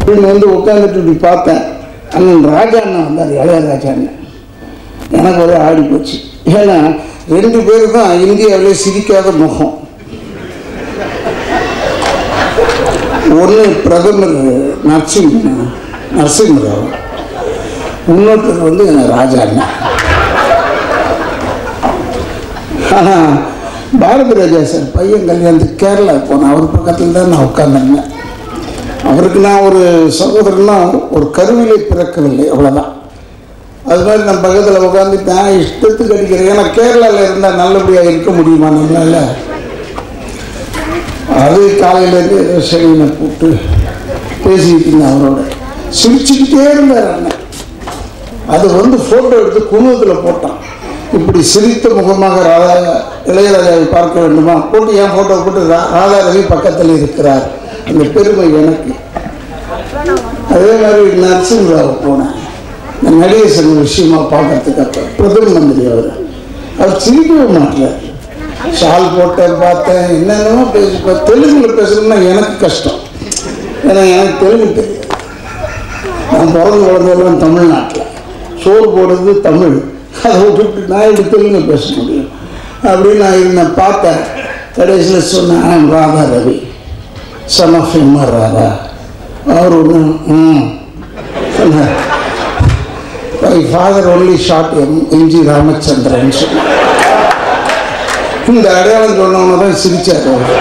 அப்படின்னு வந்து உட்காந்துட்டு இப்படி பார்த்தேன் அண்ணன் ராஜா அண்ணன் வந்தார் இளையராஜா அண்ணன் எனக்கு ஒரே ஆடி போச்சு ஏன்னா ரெண்டு பேரும் தான் இந்தியாவிலே சிரிக்காத முகம் ஒன்று பிரதமர் நரசிம் நரசிம்மராவ் இன்னொருத்தர் வந்து ராஜா அண்ணன் ஆனால் பாரதி ராஜா சார் பையன் கல்யாணத்துக்கு கேரளா போனேன் அவர் பக்கத்தில் தான் நான் உட்காந்துருந்தேன் அவருக்கு நான் ஒரு சகோதரன்னா ஒரு கருவிலை பிறக்கவில்லை அவ்வளோதான் அது மாதிரி நான் பக்கத்தில் உட்காந்துட்டு நான் இஷ்டத்துக்கு அடிக்கிறேன் ஏன்னா கேரளாவில் இருந்தால் நல்லபடியாக இருக்க முடியுமா நம்மளால அது காலையிலேருந்து ஏதோ செவினை கூப்பிட்டு பேசிக்கிட்டு இருந்தேன் அவரோட சிரிச்சுக்கிட்டே இருந்தார் அண்ணன் அது வந்து ஃபோட்டோ எடுத்து குழுவத்தில் போட்டான் இப்படி சிரித்த முகமாக ராதா இளையராஜாவை பார்க்க வேண்டுமா போட்டு என் ஃபோட்டோ போட்டு ரா- ராதா ரவி பக்கத்தில் இருக்கிறார் அந்த பெருமை எனக்கு அதே மாதிரி நரசிம்மராவ் போனேன் இந்த நடேசன் விஷயமா பார்க்கறதுக்கு அப்போ பிரதம மந்திரி அவர் அவர் சிரிக்கவே மாட்டார் ஷால் போட்டேன் பார்த்தேன் என்னென்னமோ பேசி இப்போ தெலுங்குல பேசணும்னா எனக்கு கஷ்டம் ஏன்னா எனக்கு தெலுங்கு தெரியாது நான் பிறந்து வளர்ந்ததெல்லாம் தமிழ்நாட்டில் சோறு போடுறது தமிழ் அதை விட்டுட்டு நான் எப்படி தெலுங்கு பேச முடியும் அப்படின்னு நான் இருந்தேன் பார்த்தேன் கடைசியில் சொன்னேன் "I am Radha Ravi son of MR Radha அவர் ஒன்று ம் சொன்னார் my father only shot M MG Ramachandran சொன்னார் இந்த அடையாளம் சொன்னவன தான் சிரிச்சார் அவர்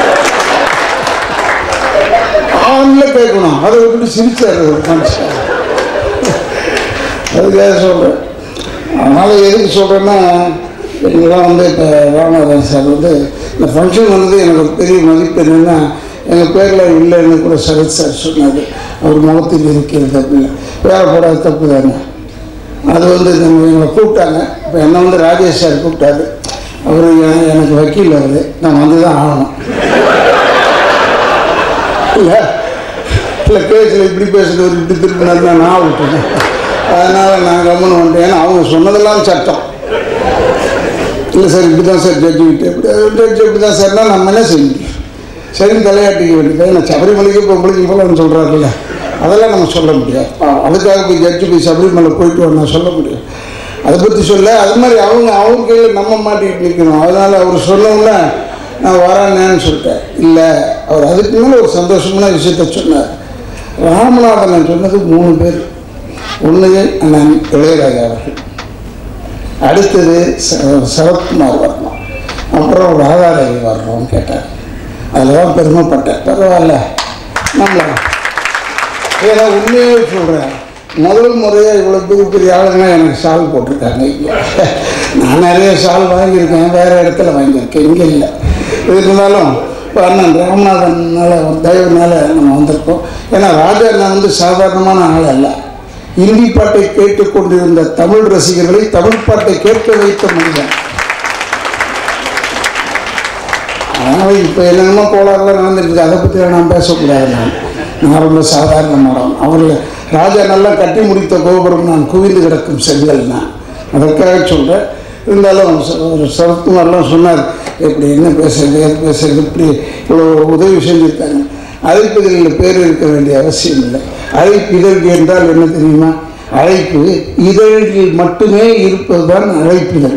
ஆன்ல கேட்கணும் அதை விட்டுட்டு சிரிச்சார் ஒரு மனுஷன் அதுக்காக சொல்கிறேன் அதனால் எதுக்கு சொல்கிறேன்னா எங்களாம் வந்து இப்போ ராமநாதன் சார் வந்து இந்த ஃபங்க்ஷன் வந்து எனக்கு ஒரு பெரிய மதிப்பு என்னென்னா எங்கள் பேரில் இல்லைன்னு கூட சரத் சார் சொன்னார் அவர் முகத்தில் இருக்கிறது அப்படின்னு வேலை போடாத தப்பு தானே அது வந்து நம்ம எங்களை கூப்பிட்டாங்க இப்போ என்னை வந்து ராஜேஷ் சார் கூப்பிட்டாரு அவர் எனக்கு வக்கீல் அவர் நான் வந்து தான் ஆகணும் இல்லை இல்லை கேஸில் இப்படி பேசுகிறவர் இப்படி திருப்பினாருன்னா நான் விட்டுட்டேன் அதனால் நான் கவனம் வந்துட்டேன் ஏன்னா அவங்க சொன்னதெல்லாம் சட்டம் இல்லை சார் இப்படி தான் சார் ஜட்ஜி விட்டு இப்படி ஜட்ஜி இப்படி தான் சார்னா நம்ம என்ன செய்ய முடியும் சரி தலையாட்டிக்க வேண்டியது நான் சபரிமலைக்கு பொம்பளைக்கு போகலான்னு சொல்கிறாருல்ல அதெல்லாம் நம்ம சொல்ல முடியாது பாவம். அதுக்காக போய் ஜட்ஜி போய் சபரிமலை போயிட்டு வரணும் சொல்ல முடியும் அதை பற்றி சொல்ல அது மாதிரி அவங்க அவங்க கையில் நம்ம மாட்டிக்கிட்டு நிற்கணும் அதனால் அவர் சொன்னோன்னே நான் வரேன்னு சொல்லிட்டேன் இல்லை அவர் அதுக்கு மேலே ஒரு சந்தோஷமான விஷயத்த சொன்னார் ராமநாதன் சொன்னது மூணு பேர் ஒன்று அண்ணன் இளையராஜா அவர்கள் அடுத்தது ச- சரத்குமார் வரணும் அப்புறம் ராதாரவி வரணும்னு கேட்டார் அதில் தான் பெருமைப்பட்டேன் பரவாயில்ல நம்மள ஏன்னா உண்மையே சொல்கிறேன் முதல் முறையாக இவ்வளோ பெரிய பெரிய ஆளுங்க எனக்கு ஷால் போட்டிருக்காங்க இங்கே நான் நிறைய ஷால் வாங்கியிருக்கேன் வேறு இடத்துல வாங்கியிருக்கேன் இங்கே இல்லை இருந்தாலும் இப்போ அண்ணன் ராமநாதனால தயவுனால நம்ம வந்திருக்கோம் ஏன்னா ராஜா அண்ணன் வந்து சாதாரணமான ஆள் அல்ல இந்தி பாட்டை கேட்டுக்கொண்டிருந்த தமிழ் ரசிகர்களை தமிழ் பாட்டை கேட்க வைத்த மனிதன் அதனால் இப்போ என்னென்னமோ கோளாறுலாம் நடந்துட்டு இருக்கு அதை பற்றி நான் பேசக்கூடாது நான் நான் ரொம்ப சாதாரண மரம் அவர்கள் ராஜா நல்லா கட்டி முடித்த கோபுரம் நான் குவிந்து கிடக்கும் செங்கல் நான் அதற்காக சொல்கிறேன் இருந்தாலும் ச- ஒரு சரத்குமார்லாம் சொன்னார் இப்படி என்ன பேசுறது எது பேசுறது இப்படி இவ்வளோ உதவி செஞ்சுருக்காங்க அழைப்பதில் பேர் இருக்க வேண்டிய அவசியம் இல்லை அழைப்பிதழ் என்றால் என்ன தெரியுமா அழைப்பு இதழில் மட்டுமே இருப்பது தான் அழைப்பிதழ்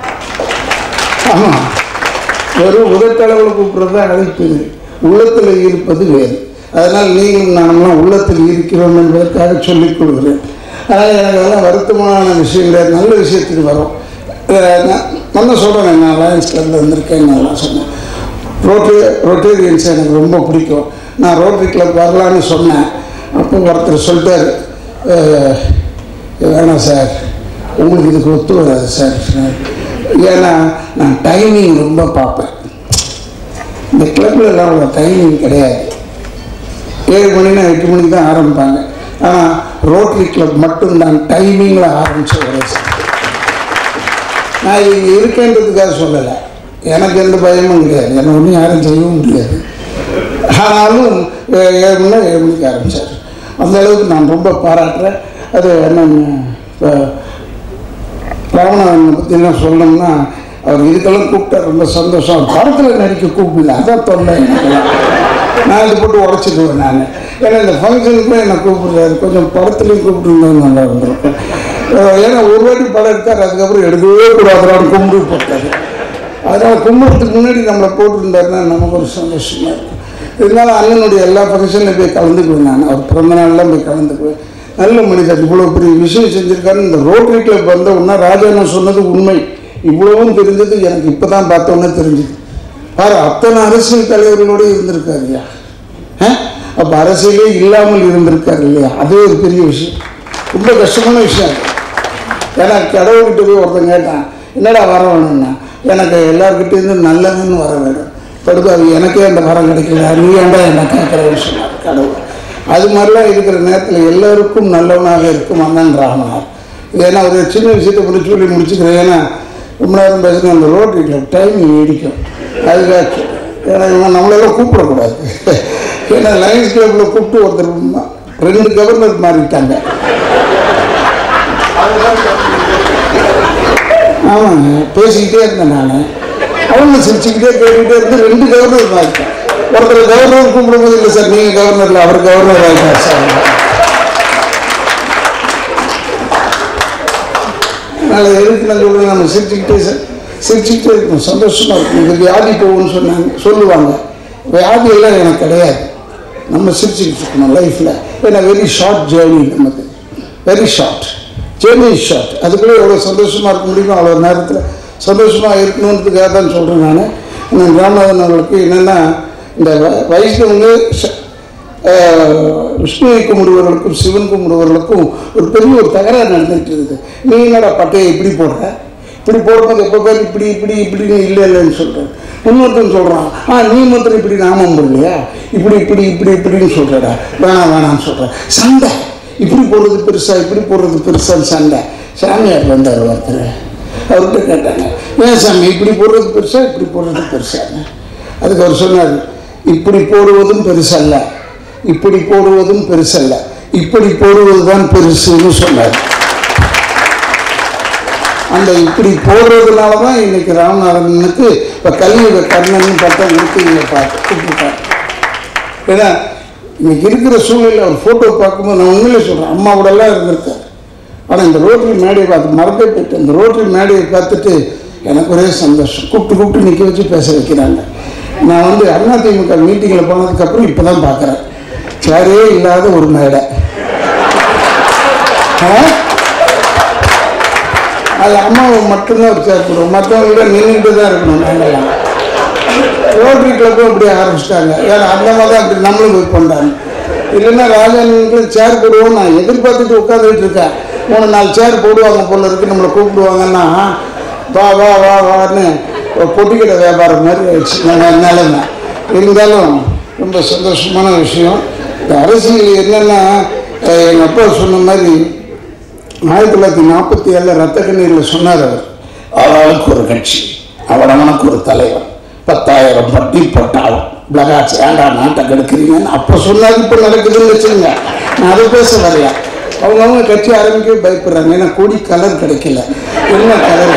ஆமாம் வெறும் உதட்டளவில் கூப்பிட்றது தான் அழைப்பது உள்ளத்தில் இருப்பது வேறு அதனால் நீங்களும் நானும்லாம் உள்ளத்தில் இருக்கிறோம் என்பதற்காக சொல்லிக் கொள்கிறேன் அதனால் எனக்கு அதெல்லாம் வருத்தமான விஷயம் கிடையாது நல்ல விஷயத்துக்கு வரும் அஹ் நான் நல்லா சொல்கிறேன் நான் லயன்ஸ் கிளப்பில் வந்திருக்கேன் நல்லா சொன்னேன் ரோட்டரி ரொட்டேரியன்ஸ் எனக்கு ரொம்ப பிடிக்கும் நான் ரோட்டரி கிளப் வரலான்னு சொன்னேன் அப்போ ஒருத்தர் சொல்லிட்டார் "அஹ், வேணாம் சார் உங்களுக்கு இதுக்கு ஒத்து வராது சார் ஏன்னா நான் டைமிங் ரொம்ப பார்ப்பேன் இந்த கிளப்பில் எல்லாம் அவ்வளோ டைமிங் கிடையாது ஏழு மணினா எட்டு மணிக்கு தான் ஆரம்பிப்பாங்க ஆனால் ரோட்டரி கிளப் மட்டும்தான் டைமிங்கில் ஆரம்பிச்ச ஒரே சார் நான் இங்கே இருக்கேன்றதுக்காக சொல்லலை எனக்கு எந்த பயமும் கிடையாது என்னை ஒன்றும் யாரும் செய்யவும் முடியாது ஆனாலும் ஏ- ஏழு மணினா ஏழு மணிக்கு ஆரம்பித்தார் அந்த அளவுக்கு நான் ரொம்ப பாராட்டுறேன் அது அண்ணன் இப்போ ராமநாதனை பற்றிலாம் சொல்லணும்னா அவர் இதுக்கெல்லாம் கூப்பிட்டா ரொம்ப சந்தோஷம் அவர் படத்தில் நடிக்க கூப்பிடல அதான் தொல்லை எனக்கெல்லாம் நான் இது போட்டு உடச்சிடுவேன் நான் ஏன்னா இந்த ஃபங்க்ஷனுக்குலாம் என்னை கூப்பிடுறாரு கொஞ்சம் படத்துலையும் கூப்பிட்டுருந்தா நல்லா இருந்திருக்கும் அஹ் ஏன்னா ஒரு வாட்டி படம் எடுத்தார் அதுக்கப்புறம் எடுக்கவே கூடாதுன்னு கும்பிடு போட்டார் அதனால் கும்பிட்றதுக்கு முன்னாடி நம்மளை போட்டிருந்தாருன்னா நமக்கு ஒரு சந்தோஷமாக இருக்கும் இருந்தாலும் அண்ணனுடைய எல்லா ஃபங்க்ஷன்லையும் போய் கலந்துக்குவேன் நான் அவர் பிறந்த நாள்லாம் போய் கலந்துக்குவேன் நல்ல மனிதர் இவ்வளோ பெரிய விஷயம் செஞ்சுருக்காரு இந்த ரோட்டரி கிளப் வந்த உடனே ராஜா சொன்னது உண்மை இவ்வளவும் தெரிஞ்சது எனக்கு இப்போ தான் பார்த்தோன்னே தெரிஞ்சுது பாரு அத்தனை அரசியல் தலைவர்களோடு இருந்திருக்காரு இல்லையா அப்போ அரசியலே இல்லாமல் இருந்திருக்காரு இல்லையா அது ஒரு பெரிய விஷயம் ரொம்ப கஷ்டமான விஷயம் அது. ஏன்னா கடவுள்கிட்ட போய் ஒருத்தன் கேட்டான் என்னடா வர வேணும்னா எனக்கு எல்லார்கிட்டேருந்து நல்லதுன்னு வர வேண்டும் படுத்து அது எனக்கே அந்த வரம் கிடைக்கல நீ ஏன்டா என்ன கேட்குற விஷயம் கடவுள் அது மாதிரிலாம் இருக்கிற நேரத்தில் எல்லாருக்கும் நல்லவனாக இருக்கும் அண்ணன் ராமனார் இது ஏன்னா ஒரு சின்ன விஷயத்தை முடிச்சு சொல்லி முடிச்சுக்கிறேன் ஏன்னா ரொம்ப நேரம் பேசுகிறேன் அந்த ரோட்டரியில் டைம் நீடிக்கும் அதுக்காக ஏன்னா இவங்க நம்மளெல்லாம் கூப்பிடக்கூடாது ஏன்னா லயன்ஸ் கிளப்பில் கூப்பிட்டு ஒருத்தர் ம- ரெண்டு கவர்னர் மாறிட்டாங்க ஆமாங்க பேசிக்கிட்டே இருந்தேன் நான் அவங்க சிரிச்சுக்கிட்டே கேட்டுக்கிட்டே இருந்து ரெண்டு கவர்னர் மாறிட்டேன் ஒருத்தர் கவர்னர் கூப்பிடும்போது இல்லை சார் நீங்கள் கவர்னரில் அவர் கவர்னர் ஆகிட்டார் சார் அதனால் எதுக்கு நான் சொல்கிறேன் நம்ம சிரிச்சுக்கிட்டே சார் சிரிச்சுக்கிட்டே இருக்கணும் சந்தோஷமாக இருக்கும் இது வியாதி போகும்னு சொன்னாங்க சொல்லுவாங்க வியாதி எல்லாம் எனக்கு கிடையாது நம்ம சிரிச்சுக்கிட்டு இருக்கணும் லைஃப்பில் ஏன்னா வெரி ஷார்ட் ஜேர்னி நமக்கு வெரி ஷார்ட் ஜேர்னி ஷார்ட் அதுக்குள்ளே எவ்வளோ சந்தோஷமாக இருக்க முடியுமோ அவ்வளோ நேரத்தில் சந்தோஷமாக இருக்கணுன்றதுக்காக தான் சொல்கிறேன் நான் இன்னும் ராமநாதன் அவர்களுக்கு என்னென்னா இந்த வ- வைஷ்ணவங்க ச- ஆஹ் விஷ்ணுவை கும்பிடுவர்களுக்கும் சிவன் கும்பிடுவர்களுக்கும் ஒரு பெரிய ஒரு தகராறு நடந்துகிட்டு இருக்குது நீ என்னடா பட்டையை இப்படி போடுற இப்படி போடும்போது எப்போ பேர் இப்படி இப்படி இப்படின்னு இல்லை இல்லைன்னு சொல்கிறேன் இன்னொருத்தன் சொல்கிறான் ஆ நீ மாத்திரம் இப்படி நாமம் போடலையா இப்படி இப்படி இப்படி இப்படின்னு சொல்கிறடா வேணாம் வேணாம்னு சொல்கிறேன் சண்டை இப்படி போடுறது பெருசா இப்படி போடுறது பெருசான்னு சண்டை சாமியார் வந்தார் ஒருத்தர் அவர்கிட்ட கேட்டாங்க ஏன் சாமி இப்படி போடுறது பெருசா இப்படி போடுறது பெருசான்னு அதுக்கு அவர் சொன்னார் இப்படி போடுவதும் பெருசல்ல இப்படி போடுவதும் பெருசல்ல இப்படி போடுவது தான் பெருசுன்னு சொன்னார் அந்த இப்படி போடுறதுனால தான் இன்னைக்கு ராமநாதனுக்கு இப்போ கலியுக கர்ணன் பட்டம் கொடுத்து இங்கே பார்த்து கூப்பிட்டார் ஏன்னா இன்னைக்கு இருக்கிற சூழ்நிலை ஒரு ஃபோட்டோ பார்க்கும்போது நான் உண்மையிலே சொல்கிறேன் அம்மாவோடலாம் இருந்திருக்கார் ஆனால் இந்த ரோட்டரி மேடையை பார்த்து மறந்தே போயிட்டு இந்த ரோட்டரி மேடையை பார்த்துட்டு எனக்கு ஒரே சந்தோஷம் கூப்பிட்டு கூப்பிட்டு நிற்க வச்சு பேச வைக்கிறாங்க நான் வந்து அதிமுக மீட்டிங்கில் போனதுக்கப்புறம் இப்போ தான் பார்க்குறேன் சேரே இல்லாத ஒரு மேடை ஆ? அது அம்மாவை மட்டும்தான் ஒரு சேர் போடுவோம் மற்றவங்கள நின்றுட்டு தான் இருக்கணும் நாங்கள்லாம் ரோட்டரி கிளப்பும் அப்படி ஆரம்பிச்சிட்டாங்க ஏன்னா அந்த மாதிரி தான் அப்படி நம்மளும் போய் பண்ணாங்க இல்லைன்னா ராஜானுக்கு சேர் போடுவோம் நான் எதிர்பார்த்துட்டு உட்காந்துட்டு இருக்கேன் மூணு நாலு சேர் போடுவாங்க போல இருக்கு நம்மளை கூப்பிடுவாங்கன்னா வா வா வா வான்னு ஒரு பொட்டிக்கடை வியாபாரம் மாதிரி ஆயிடுச்சு நான் நிலைமை இருந்தாலும் ரொம்ப சந்தோஷமான விஷயம் இந்த அரசியல் என்னென்னா எங்கள் அப்பா சொன்ன மாதிரி ஆயிரத்தி தொள்ளாயிரத்தி நாற்பத்தி ஏழில் ரத்த கண்ணீரில் சொன்னார் அவர் அவளுக்கு ஒரு கட்சி அவனவனுக்கு ஒரு தலைவர் பத்தாயிரம் பட்டி போட்டாலும் பிளகாட்சி ஏண்டா நாட்டை கெடுக்கிறீங்கன்னு அப்போ சொன்னாரு இப்போ நடக்குதுன்னு வச்சுங்க நான் அதை பேச வரல அவங்கவுங்க கட்சி ஆரம்பிக்கவே பயப்படுறாங்க ஏன்னா கொடி கலர் கிடைக்கல என்ன கலர்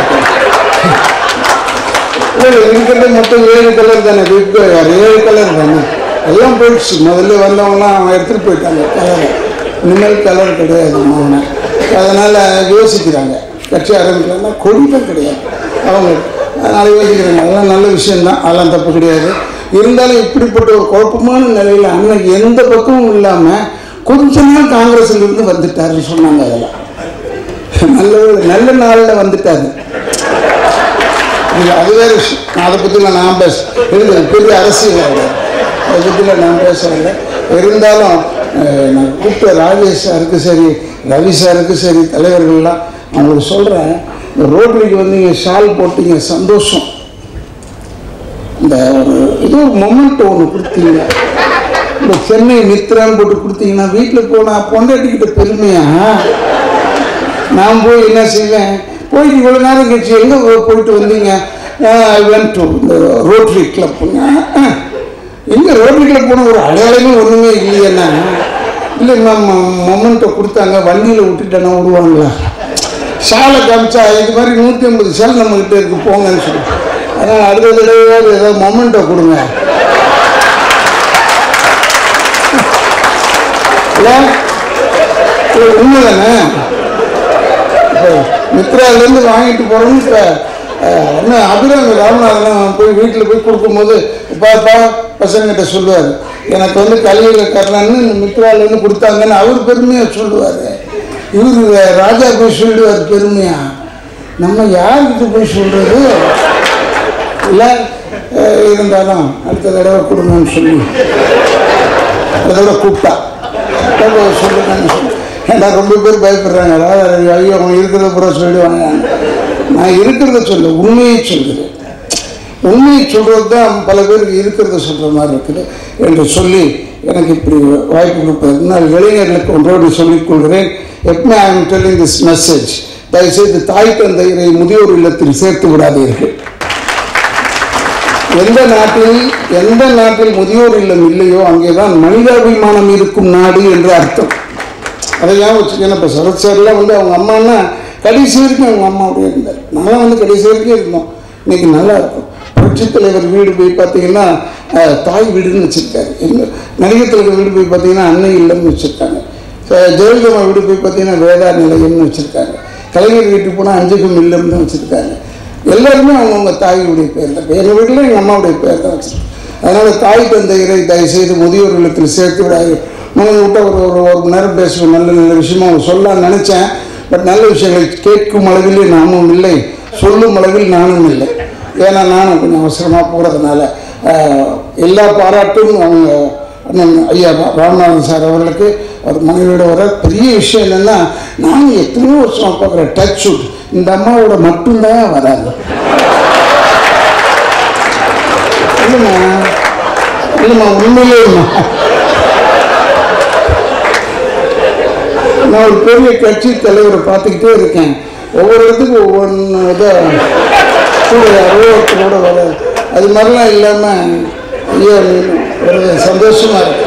இல்லை இருக்கிறது மொத்தம் ஏழு கலர் தானே விப் ஏழு கலர் தானே எல்லாம் போயிடுச்சு முதல்ல வந்தவங்களாம் அவன் எடுத்துகிட்டு போயிட்டாங்க கலரை இனிமேல் கலர் கிடையாது அவனை அதனால் யோசிக்கிறாங்க கட்சி ஆரம்பிக்கிறாங்கன்னா கொடி தான் கிடையாது அவங்க அதனால் யோசிக்கிறாங்க அதெல்லாம் நல்ல விஷயம்தான் அதெல்லாம் தப்பு கிடையாது இருந்தாலும் இப்படிப்பட்ட ஒரு குழப்பமான நிலையில் அன்னைக்கு எந்த பக்கமும் இல்லாமல் கொஞ்ச நாள் காங்கிரஸ்ல இருந்து வந்துட்டாருன்னு சொன்னாங்க அதெல்லாம் நல்ல நல்ல நாளில் வந்துட்டாரு இல்லை அது வேறு விஷயம் நான் அதை பற்றிலாம் நான் பேச இருந்தது பெரிய அரசியல் கிடையாது அதை பற்றிலாம் நான் பேசவில்லை இருந்தாலும் அஹ், நான் கூப்பிட்ட ராஜேஷ் சாருக்கு சரி ரவி சாருக்கு சரி தலைவர்கள்லாம் அவங்களுக்கு சொல்கிறேன் இந்த ரோட்டரிக்கு வந்தீங்க ஷால் போட்டீங்க சந்தோஷம் இந்த ஒரு ஏதோ ஒரு மொமெண்ட் ஒன்று கொடுத்தீங்க இந்த சென்னை மித்ரான்னு போட்டு கொடுத்தீங்கன்னா வீட்டில் போனால் பொண்டாட்டிக்கிட்ட பெருமையா நான் போய் என்ன செய்வேன் போயிட்டு இவ்வளோ நேரம் கழிச்சு எங்கே போயிட்டு வந்தீங்க ஐ வென்ட் டு இந்த ரோட்டரி கிளப்புங்க எங்கே ரோட்டரி கிளப் போன ஒரு அடையாளமே ஒன்றுமே இல்லையேண்ணா இல்லை மேம் மொமெண்ட்டை கொடுத்தாங்க வண்டியில் விட்டுட்டேன்னா விடுவாங்களா ஷாலை காமிச்சா இது மாதிரி நூற்றி ஐம்பது ஷால் நம்மக்கிட்ட இருக்கு போங்கன்னு சொல்லி அதனால் அடுத்த தடவையாவது ஏதாவது மொமெண்ட்டை கொடுங்க இல்லை இது உண்மைதானே இப்போ மித்ராலேருந்து வாங்கிட்டு போகிறோன்னு இப்போ என்ன அபிராமி ராமநாதன் போய் வீட்டில் போய் கொடுக்கும்போது பாப்பா பசங்கிட்ட சொல்லுவார் எனக்கு வந்து கல்வியில் கர்ணன்னு மித்ராலேருந்து கொடுத்தாங்கன்னு அவர் பெருமையாக சொல்லுவார் இவர் ராஜா போய் சொல்லுவார் பெருமையா நம்ம யார்கிட்ட போய் சொல்கிறது இல்லை அஹ், இருந்தாலும் அடுத்த தடவை கொடுங்கன்னு சொல்லி அதோட கூப்பிட்டா அப்போ சொல்லுங்கன்னு சொல்லி ஏன்டா ரொம்ப பேர் பயப்படுறாங்க ராதா ரவி, ஐயோ அவன் இருக்கிறத பூரா சொல்லிடுவாங்க நான் இருக்கிறத சொல்ல உண்மையை சொல்கிறேன் உண்மையை சொல்கிறது தான் பல பேருக்கு இருக்கிறத சொல்கிற மாதிரி இருக்குது என்று சொல்லி எனக்கு இப்படி வாய்ப்பு கொடுப்பது நான் இளைஞர்களுக்கு ஒன்றோடு சொல்லிக் கொள்கிறேன் எப்பவுமே I am telling this message தயவுசெய்து தாய் தந்தையரை முதியோர் இல்லத்தில் சேர்த்து விடாதீர்கள் எந்த நாட்டில் எந்த நாட்டில் முதியோர் இல்லம் இல்லையோ அங்கேதான் மனிதாபிமானம் இருக்கும் நாடு என்று அர்த்தம் அதை ஏன் வச்சுக்கணும் இப்போ சரத் சார்லாம் வந்து அவங்க அம்மான்னா கடைசி வரைக்கும் அவங்க அம்மாவுடைய இருந்தார் நானும் வந்து கடைசி வரைக்கும் இருந்தோம் இன்னைக்கு நல்லா இருக்கும் புரட்சித் தலைவர் வீடு போய் பார்த்தீங்கன்னா அஹ், தாய் வீடுன்னு வச்சுருக்காரு எங்கள் நடிகர் தலைவர் வீடு போய் பார்த்தீங்கன்னா அன்னை இல்லம்னு வச்சுருக்காங்க ஜெயலலிதா வீடு போய் பார்த்தீங்கன்னா வேதா நிலையம்னு வச்சுருக்காங்க கலைஞர் வீட்டுக்கு போனால் அஞ்சுக்கும் இல்லம்னு வச்சுருக்காங்க எல்லாருமே அவங்கவுங்க தாயுடைய பேர் தான் எங்கள் வீட்டில் எங்கள் அம்மாவுடைய பேர் தான் வச்சுருக்கோம் அதனால் தாய் தந்தையரை தயவுசெய்து முதியோர் இல்லத்தில் சேர்த்து விடாது மூணு விட்ட ஒரு ஒரு ஒரு மணி நேரம் பேசுவேன் நல்ல நல்ல விஷயமா சொல்லலாம்னு நினச்சேன் பட் நல்ல விஷயங்களை கேட்கும் அளவிலே நானும் இல்லை சொல்லும் அளவில் நானும் இல்லை ஏன்னா நானும் கொஞ்சம் அவசரமாக போகிறதுனால எல்லா பாராட்டும் அவங்க அண்ணன் ஐயா ரா- ராமநாதன் சார் அவர்களுக்கு அவர் மனைவியோட வர பெரிய விஷயம் என்னென்னா நானும் எத்தனையோ வருஷமாக பார்க்குற டச் வுட் இந்த அம்மாவோட மட்டும்தான் வராது இல்லைம்மா இல்லைம்மா உண்மையிலேம்மா நான் ஒரு பெரிய கட்சி தலைவரை பார்த்துக்கிட்டே இருக்கேன் ஒவ்வொரு இடத்துக்கும் ஒவ்வொன்று இதை கூட யாரோ ஒருத்தரோட வர அது மாதிரிலாம் இல்லாமல் ஐயோ ஒரு சந்தோஷமா இருக்கு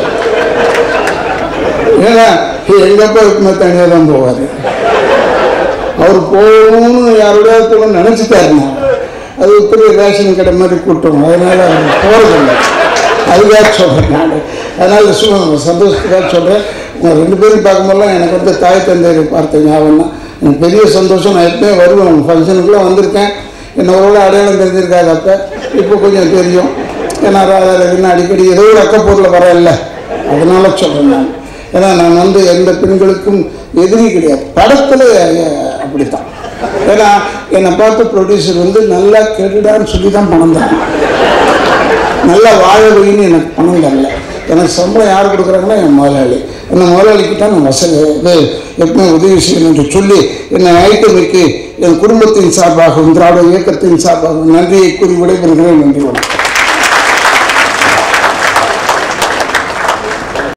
ஏன்னா எங்கள் அப்பா எப்பவுமே தனியாக தான் போவார் அவர் போகணும்னு யாரோடையாவது கூட நினச்சிட்டாருன்னா அது ஒரு பெரிய ரேஷன் கடை மாதிரி கூட்டம் அதனால் அவர் போகிறதில்லை அதுக்காக சொல்கிறேன் நான் அதனால் சும்மா சந்தோஷத்துக்காக சொல்கிறேன் உங்கள் ரெண்டு பேரும் பார்க்கும்போதெல்லாம் எனக்கு வந்து தாய் தந்தையரை பார்த்த ஞாபகம் தான் எனக்கு பெரிய சந்தோஷம் நான் எப்பவுமே வருவேன் உங்கள் ஃபங்க்ஷனுக்குலாம் வந்திருக்கேன் என்ன ஒரு அடையாளம் தெரிஞ்சிருக்காது அப்போ இப்போ கொஞ்சம் தெரியும் ஏன்னா ராதா ரவின்னு அடிக்கடி ஏதோ ஒரு அக்கப்பூரில் வரல அதனால சொல்கிறேன் நான் ஏன்னா நான் வந்து எந்த பெண்களுக்கும் எதிரி கிடையாது படத்தில் அப்படித்தான் ஏன்னா என்னை பார்த்த ப்ரொடியூசர் வந்து நல்லா கேட்டுடான்னு சொல்லி தான் பணம் தரேன் நல்லா வாழ வைன்னு எனக்கு பணம் தரல எனக்கு சம்பளம் யார் கொடுக்குறாங்கன்னா என் முதலாளி என்ன முதலாளிக்கு தான் நான் வசதி இது எப்பவுமே உதவி செய்யணும் என்று சொல்லி என்னை ஐட்டமைக்கு என் குடும்பத்தின் சார்பாகவும் திராவிட இயக்கத்தின் சார்பாகவும் நன்றியை கூறி விடைபெறுகிறேன் நன்றி வணக்கம்